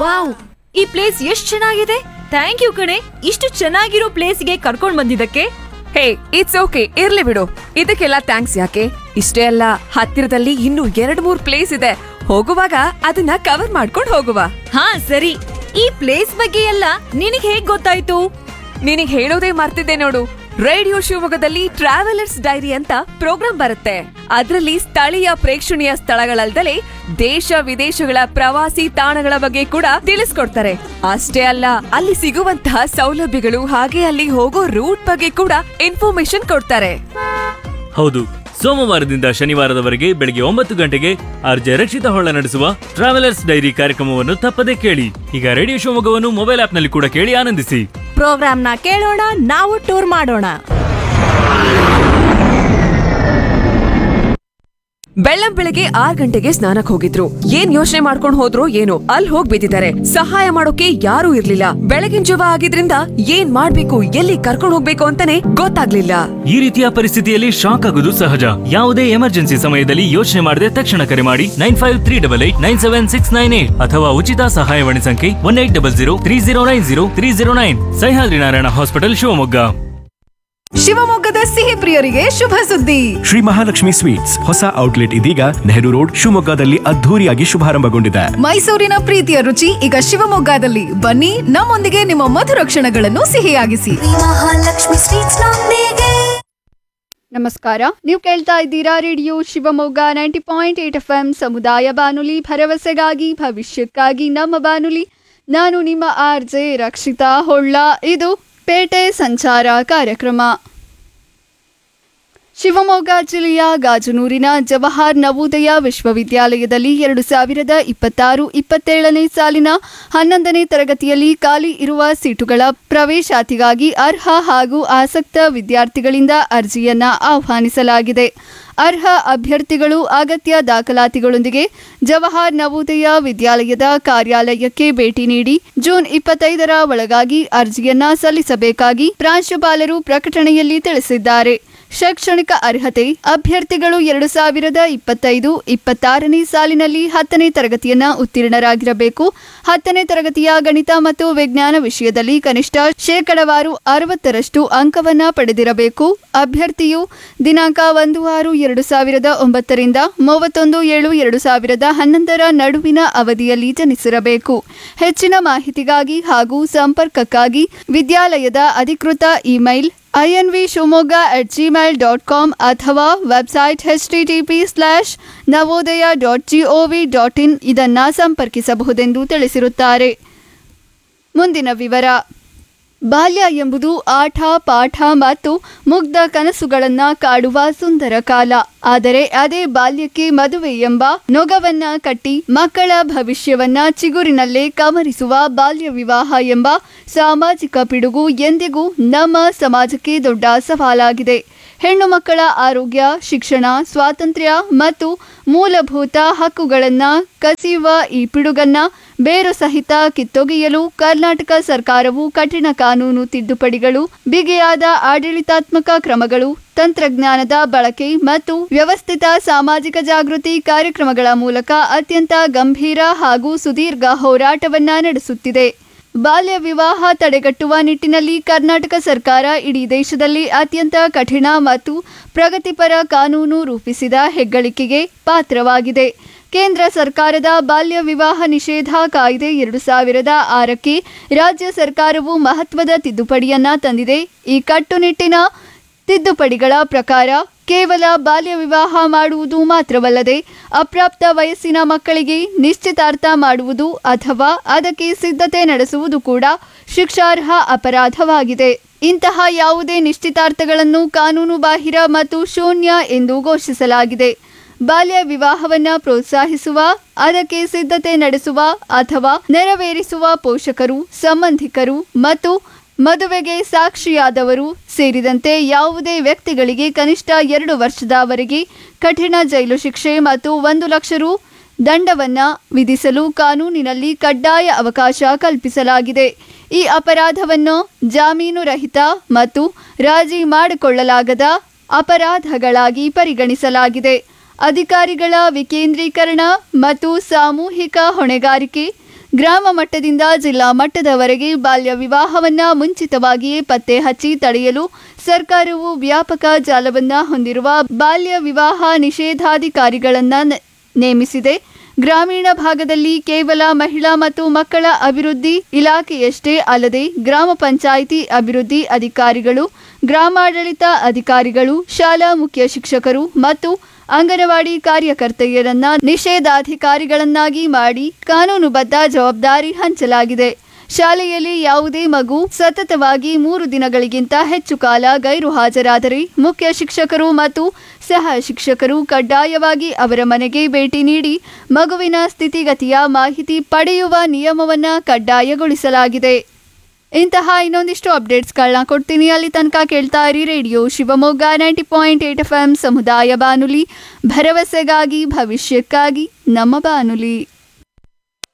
wow ಈ place ಎಷ್ಟ್ ಚೆನ್ನಾಗಿದೆ ಥ್ಯಾಂಕ್ ಯು ಕಣೆ ಇಷ್ಟು ಚೆನ್ನಾಗಿರೋ ಪ್ಲೇಸ್ಗೆ ಕರ್ಕೊಂಡ್ ಬಂದಿದ್ದಕ್ಕೆ ಹೇ ಇಟ್ಸ್ ಓಕೆ ಇರ್ಲಿ ಬಿಡು ಇದಕ್ಕೆಲ್ಲ ಥ್ಯಾಂಕ್ಸ್ ಯಾಕೆ ಇಷ್ಟೇ ಅಲ್ಲ ಹತ್ತಿರದಲ್ಲಿ ಇನ್ನೂ ಎರಡ್ ಮೂರ್ ಪ್ಲೇಸ್ ಇದೆ ಹೋಗುವಾಗ ಅದನ್ನ ಕವರ್ ಮಾಡ್ಕೊಂಡು ಹೋಗುವ ಹಾ ಸರಿ ಈ ಪ್ಲೇಸ್ ಬಗ್ಗೆ ಎಲ್ಲ ನಿನಗ್ ಹೇಗ್ ಗೊತ್ತಾಯ್ತು ನಿನಗ್ ಹೇಳೋದೇ ಮರ್ತಿದ್ದೆ ನೋಡು ರೇಡಿಯೋ ಶಿವಮೊಗ್ಗದಲ್ಲಿ ಟ್ರಾವೆಲರ್ಸ್ ಡೈರಿ ಅಂತ ಪ್ರೋಗ್ರಾಂ ಬರುತ್ತೆ ಅದರಲ್ಲಿ ಸ್ಥಳೀಯ ಪ್ರೇಕ್ಷಣೀಯ ಸ್ಥಳಗಳಲ್ದಲೇ ದೇಶ ವಿದೇಶಗಳ ಪ್ರವಾಸಿ ತಾಣಗಳ ಬಗ್ಗೆ ಕೂಡ ತಿಳಿಸ್ಕೊಡ್ತಾರೆ ಅಷ್ಟೇ ಅಲ್ಲ ಅಲ್ಲಿ ಸಿಗುವಂತಹ ಸೌಲಭ್ಯಗಳು ಹಾಗೆ ಅಲ್ಲಿ ಹೋಗೋ ರೂಟ್ ಬಗ್ಗೆ ಕೂಡ ಇನ್ಫಾರ್ಮೇಶನ್ ಕೊಡ್ತಾರೆ ಹೌದು ಸೋಮವಾರದಿಂದ ಶನಿವಾರದವರೆಗೆ ಬೆಳಗ್ಗೆ ಒಂಬತ್ತು ಗಂಟೆಗೆ ಆರ್ಜೆ ರಕ್ಷಿತ ಹೊಳ್ಳ ನಡೆಸುವ ಟ್ರಾವೆಲರ್ಸ್ ಡೈರಿ ಕಾರ್ಯಕ್ರಮವನ್ನು ತಪ್ಪದೇ ಕೇಳಿ ಈಗ ರೇಡಿಯೋ ಶಿವಮೊಗ್ಗವನ್ನು ಮೊಬೈಲ್ ಆಪ್ನಲ್ಲಿ ಕೂಡ ಕೇಳಿ ಆನಂದಿಸಿ ಪ್ರೋಗ್ರಾಮ್ನ ಕೇಳೋಣ ನಾವು ಟೂರ್ ಮಾಡೋಣ ಬೆಳ್ಳಂ ಬೆಳಗ್ಗೆ ಆರ್ ಗಂಟೆಗೆ ಸ್ನಾನಕ್ ಹೋಗಿದ್ರು ಏನ್ ಯೋಚನೆ ಮಾಡ್ಕೊಂಡ್ ಹೋದ್ರು ಏನೋ ಅಲ್ಲಿ ಹೋಗ್ ಬಿದ್ದಿದ್ದಾರೆ ಸಹಾಯ ಮಾಡೋಕೆ ಯಾರೂ ಇರ್ಲಿಲ್ಲ ಬೆಳಗಿನ ಜವ ಆಗಿದ್ರಿಂದ ಏನ್ ಮಾಡ್ಬೇಕು ಎಲ್ಲಿ ಕರ್ಕೊಂಡ್ ಹೋಗ್ಬೇಕು ಅಂತಾನೆ ಗೊತ್ತಾಗ್ಲಿಲ್ಲ ಈ ರೀತಿಯ ಪರಿಸ್ಥಿತಿಯಲ್ಲಿ ಶಾಕ್ ಆಗುವುದು ಸಹಜ ಯಾವುದೇ ಎಮರ್ಜೆನ್ಸಿ ಸಮಯದಲ್ಲಿ ಯೋಚನೆ ಮಾಡದೆ ತಕ್ಷಣ ಕರೆ ಮಾಡಿ nine five three double eight nine seven six nine eight ಅಥವಾ ಉಚಿತ ಸಹಾಯವಾಣಿ ಸಂಖ್ಯೆ one eight double zero three zero nine zero three zero nine Sahyadri Narayana hospital Shivamogga ಶಿವಮೊಗ್ಗದ ಸಿಹಿ ಪ್ರಿಯರಿಗೆ ಶುಭ ಸುದ್ದಿ ಶ್ರೀ ಮಹಾಲಕ್ಷ್ಮಿ ಸ್ವೀಟ್ಸ್ ಹೊಸ ಔಟ್ಲೆಟ್ ಇದೀಗ ನೆಹರು ರೋಡ್ ಶಿವಮೊಗ್ಗದಲ್ಲಿ ಅದ್ಧೂರಿಯಾಗಿ ಶುಭಾರಂಭಗೊಂಡಿದೆ ಮೈಸೂರಿನ ಪ್ರೀತಿಯ ರುಚಿ ಈಗ ಶಿವಮೊಗ್ಗದಲ್ಲಿ ಬನ್ನಿ ನಮ್ಮೊಂದಿಗೆ ನಿಮ್ಮ ಮಧುರ ಕ್ಷಣಗಳನ್ನು ಸಿಹಿಯಾಗಿಸಿ ಮಹಾಲಕ್ಷ್ಮಿ ಸ್ವೀಟ್ಸ್ ನೊಂದಿಗೆ ನಮಸ್ಕಾರ ನೀವು ಕೇಳ್ತಾ ಇದ್ದೀರಾ radio Shivamogga ninety point eight F M ಸಮುದಾಯ ಬಾನುಲಿ ಭರವಸೆಗಾಗಿ ಭವಿಷ್ಯಕ್ಕಾಗಿ ನಮ್ಮ ಬಾನುಲಿ ನಾನು ನಿಮ್ಮ ಆರ್ ಜೆ ರಕ್ಷಿತಾ ಹೊಳ್ಳ ಇದು ಪೇಟೆ ಸಂಚಾರ ಕಾರ್ಯಕ್ರಮ ಶಿವಮೊಗ್ಗ ಜಿಲ್ಲೆಯ ಗಾಜನೂರಿನ ಜವಾಹರ್ ನವೋದಯ ವಿಶ್ವವಿದ್ಯಾಲಯದಲ್ಲಿ ಎರಡು ಸಾವಿರದ ಇಪ್ಪತ್ತಾರು ಇಪ್ಪತ್ತೇಳನೇ ಸಾಲಿನ ಹನ್ನೊಂದನೇ ತರಗತಿಯಲ್ಲಿ ಖಾಲಿ ಇರುವ ಸೀಟುಗಳ ಪ್ರವೇಶಾತಿಗಾಗಿ ಅರ್ಹ ಹಾಗೂ ಆಸಕ್ತ ವಿದ್ಯಾರ್ಥಿಗಳಿಂದ ಅರ್ಜಿಯನ್ನ ಆಹ್ವಾನಿಸಲಾಗಿದೆ ಅರ್ಹ ಅಭ್ಯರ್ಥಿಗಳು ಅಗತ್ಯ ದಾಖಲಾತಿಗಳೊಂದಿಗೆ ಜವಾಹರ್ ನವೋದಯ ವಿದ್ಯಾಲಯದ ಕಾರ್ಯಾಲಯಕ್ಕೆ ಭೇಟಿ ನೀಡಿ ಜೂನ್ ಇಪ್ಪತ್ತೈದರ ಒಳಗಾಗಿ ಅರ್ಜಿಯನ್ನ ಸಲ್ಲಿಸಬೇಕಾಗಿ ಪ್ರಾಂಶುಪಾಲರು ಪ್ರಕಟಣೆಯಲ್ಲಿ ತಿಳಿಸಿದ್ದಾರೆ ಶೈಕ್ಷಣಿಕ ಅರ್ಹತೆ ಅಭ್ಯರ್ಥಿಗಳು ಎರಡು ಸಾವಿರದ ಇಪ್ಪತ್ತೈದು ಇಪ್ಪತ್ತಾರನೇ ಸಾಲಿನಲ್ಲಿ ಹತ್ತನೇ ತರಗತಿಯನ್ನ ಉತ್ತೀರ್ಣರಾಗಿರಬೇಕು ಹತ್ತನೇ ತರಗತಿಯ ಗಣಿತ ಮತ್ತು ವಿಜ್ಞಾನ ವಿಷಯದಲ್ಲಿ ಕನಿಷ್ಠ ಶೇಕಡವಾರು ಅರವತ್ತರಷ್ಟು ಅಂಕವನ್ನ ಪಡೆದಿರಬೇಕು ಅಭ್ಯರ್ಥಿಯು ದಿನಾಂಕ ಒಂದು ಆರು ಎರಡು ಸಾವಿರದ ಒಂಬತ್ತರಿಂದ ಮೂವತ್ತೊಂದು ಏಳು ಎರಡು ಸಾವಿರದ ಹನ್ನೊಂದರ ನಡುವಿನ ಅವಧಿಯಲ್ಲಿ ಜನಿಸಿರಬೇಕು ಹೆಚ್ಚಿನ ಮಾಹಿತಿಗಾಗಿ ಹಾಗೂ ಸಂಪರ್ಕಕ್ಕಾಗಿ ವಿದ್ಯಾಲಯದ ಅಧಿಕೃತ email INV Shivamogga at Gmail dot com ಅಥವಾ website H T T P slash Navodaya dot G O V dot in ಇದನ್ನು ಸಂಪರ್ಕಿಸಬಹುದೆಂದು ತಿಳಿಸಿರುತ್ತಾರೆ ಮುಂದಿನ ವಿವರ ಬಾಲ್ಯ ಎಂಬುದು ಆಟ ಪಾಠ ಮತ್ತು ಮುಗ್ಧ ಕನಸುಗಳನ್ನ ಕಾಡುವ ಸುಂದರ ಕಾಲ ಆದರೆ ಅದೇ ಬಾಲ್ಯಕ್ಕೆ ಮದುವೆ ಎಂಬ ನೊಗವನ್ನ ಕಟ್ಟಿ ಮಕ್ಕಳ ಭವಿಷ್ಯವನ್ನ ಚಿಗುರಿನಲ್ಲೇ ಕಮರಿಸುವ ಬಾಲ್ಯ ವಿವಾಹ ಎಂಬ ಸಾಮಾಜಿಕ ಪಿಡುಗು ಎಂದಿಗೂ ನಮ್ಮ ಸಮಾಜಕ್ಕೆ ದೊಡ್ಡ ಸವಾಲಾಗಿದೆ ಹೆಣ್ಣು ಮಕ್ಕಳ ಆರೋಗ್ಯ ಶಿಕ್ಷಣ ಸ್ವಾತಂತ್ರ್ಯ ಮತ್ತು ಮೂಲಭೂತ ಹಕ್ಕುಗಳನ್ನ ಕಸಿಯುವ ಈ ಪಿಡುಗನ್ನ ಬೇರು ಸಹಿತ ಕಿತ್ತೊಗೆಯಲು ಕರ್ನಾಟಕ ಸರ್ಕಾರವು ಕಠಿಣ ಕಾನೂನು ತಿದ್ದುಪಡಿಗಳು ಬಿಗಿಯಾದ ಆಡಳಿತಾತ್ಮಕ ಕ್ರಮಗಳು ತಂತ್ರಜ್ಞಾನದ ಬಳಕೆ ಮತ್ತು ವ್ಯವಸ್ಥಿತ ಸಾಮಾಜಿಕ ಜಾಗೃತಿ ಕಾರ್ಯಕ್ರಮಗಳ ಮೂಲಕ ಅತ್ಯಂತ ಗಂಭೀರ ಹಾಗೂ ಸುದೀರ್ಘ ಹೋರಾಟವನ್ನ ನಡೆಸುತ್ತಿದೆ ಬಾಲ್ಯ ವಿವಾಹ ತಡೆಗಟ್ಟುವ ನಿಟ್ಟಿನಲ್ಲಿ ಕರ್ನಾಟಕ ಸರ್ಕಾರ ಇಡೀ ದೇಶದಲ್ಲಿ ಅತ್ಯಂತ ಕಠಿಣ ಮತ್ತು ಪ್ರಗತಿಪರ ಕಾನೂನು ರೂಪಿಸಿದ ಹೆಗ್ಗಳಿಕೆಗೆ ಪಾತ್ರವಾಗಿದೆ ಕೇಂದ್ರ ಸರ್ಕಾರದ ಬಾಲ್ಯ ವಿವಾಹ ನಿಷೇಧ ಕಾಯ್ದೆ ಎರಡು ಸಾವಿರದ ಆರಕ್ಕೆ ರಾಜ್ಯ ಸರ್ಕಾರವು ಮಹತ್ವದ ತಿದ್ದುಪಡಿಯನ್ನ ತಂದಿದೆ ಈ ಕಟ್ಟುನಿಟ್ಟಿನ ತಿದ್ದುಪಡಿಗಳ ಪ್ರಕಾರ ಕೇವಲ ಬಾಲ್ಯ ವಿವಾಹ ಮಾಡುವುದು ಮಾತ್ರವಲ್ಲದೆ ಅಪ್ರಾಪ್ತ ವಯಸ್ಸಿನ ಮಕ್ಕಳಿಗೆ ನಿಶ್ಚಿತಾರ್ಥ ಮಾಡುವುದು ಅಥವಾ ಅದಕ್ಕೆ ಸಿದ್ಧತೆ ನಡೆಸುವುದು ಕೂಡ ಶಿಕ್ಷಾರ್ಹ ಅಪರಾಧವಾಗಿದೆ ಇಂತಹ ಯಾವುದೇ ನಿಶ್ಚಿತಾರ್ಥಗಳನ್ನು ಕಾನೂನು ಬಾಹಿರ ಮತ್ತು ಶೂನ್ಯ ಎಂದು ಘೋಷಿಸಲಾಗಿದೆ ಬಾಲ್ಯ ವಿವಾಹವನ್ನ ಪ್ರೋತ್ಸಾಹಿಸುವ ಅದಕ್ಕೆ ಸಿದ್ಧತೆ ನಡೆಸುವ ಅಥವಾ ನೆರವೇರಿಸುವ ಪೋಷಕರು ಸಂಬಂಧಿಕರು ಮತ್ತು ಮದುವೆಗೆ ಸಾಕ್ಷಿಯಾದವರು ಸೇರಿದಂತೆ ಯಾವುದೇ ವ್ಯಕ್ತಿಗಳಿಗೆ ಕನಿಷ್ಠ ಎರಡು ವರ್ಷದವರೆಗೆ ಕಠಿಣ ಜೈಲು ಶಿಕ್ಷೆ ಮತ್ತು ಒಂದು ಲಕ್ಷ ರು ದಂಡವನ್ನ ವಿಧಿಸಲು ಕಾನೂನಿನಲ್ಲಿ ಕಡ್ಡಾಯ ಅವಕಾಶ ಕಲ್ಪಿಸಲಾಗಿದೆ ಈ ಅಪರಾಧವನ್ನು ಜಾಮೀನು ರಹಿತ ಮತ್ತು ರಾಜಿ ಮಾಡಿಕೊಳ್ಳಲಾಗದ ಅಪರಾಧಗಳಾಗಿ ಪರಿಗಣಿಸಲಾಗಿದೆ ಅಧಿಕಾರಿಗಳ ವಿಕೇಂದ್ರೀಕರಣ ಮತ್ತು ಸಾಮೂಹಿಕ ಹೊಣೆಗಾರಿಕೆ ಗ್ರಾಮ ಮಟ್ಟದಿಂದ ಜಿಲ್ಲಾ ಮಟ್ಟದವರೆಗೆ ಬಾಲ್ಯ ವಿವಾಹವನ್ನ ಮುಂಚಿತವಾಗಿಯೇ ಪತ್ತೆ ಹಚ್ಚಿ ತಡೆಯಲು ಸರ್ಕಾರವು ವ್ಯಾಪಕ ಜಾಲವನ್ನ ಹೊಂದಿರುವ ಬಾಲ್ಯ ವಿವಾಹ ನಿಷೇಧಾಧಿಕಾರಿಗಳನ್ನ ನ- ನೇಮಿಸಿದೆ ಗ್ರಾಮೀಣ ಭಾಗದಲ್ಲಿ ಕೇವಲ ಮಹಿಳಾ ಮತ್ತು ಮಕ್ಕಳ ಅಭಿವೃದ್ಧಿ ಇಲಾಖೆಯಷ್ಟೇ ಅಲ್ಲದೆ ಗ್ರಾಮ ಪಂಚಾಯಿತಿ ಅಭಿವೃದ್ಧಿ ಅಧಿಕಾರಿಗಳು ಗ್ರಾಮಾಡಳಿತ ಅಧಿಕಾರಿಗಳು ಶಾಲಾ ಮುಖ್ಯ ಶಿಕ್ಷಕರು ಮತ್ತು ಅಂಗನವಾಡಿ ಕಾರ್ಯಕರ್ತೆಯರನ್ನ ನಿಷೇಧಾಧಿಕಾರಿಗಳನ್ನಾಗಿ ಮಾಡಿ ಕಾನೂನುಬದ್ಧ ಜವಾಬ್ದಾರಿ ಹಂಚಲಾಗಿದೆ ಶಾಲೆಯಲ್ಲಿ ಯಾವುದೇ ಮಗು ಸತತವಾಗಿ ಮೂರು ದಿನಗಳಿಗಿಂತ ಹೆಚ್ಚು ಕಾಲ ಗೈರು ಹಾಜರಾದರೆ ಮುಖ್ಯ ಶಿಕ್ಷಕರು ಮತ್ತು ಸಹ ಶಿಕ್ಷಕರು ಕಡ್ಡಾಯವಾಗಿ ಅವರ ಮನೆಗೆ ಭೇಟಿ ನೀಡಿ ಮಗುವಿನ ಸ್ಥಿತಿಗತಿಯ ಮಾಹಿತಿ ಪಡೆಯುವ ನಿಯಮವನ್ನ ಕಡ್ಡಾಯಗೊಳಿಸಲಾಗಿದೆ ಇಂತಹ ಇನ್ನೊಂದಿಷ್ಟು ಅಪ್ಡೇಟ್ಸ್ಗಳನ್ನ ಕೊಡ್ತೀನಿ ಅಲ್ಲಿ ತನಕ ಕೇಳ್ತಾ ಇರಿ radio Shivamogga ninety point eight F M ಸಮುದಾಯ ಬಾನುಲಿ ಭರವಸೆಗಾಗಿ ಭವಿಷ್ಯಕ್ಕಾಗಿ ನಮ್ಮ ಬಾನುಲಿ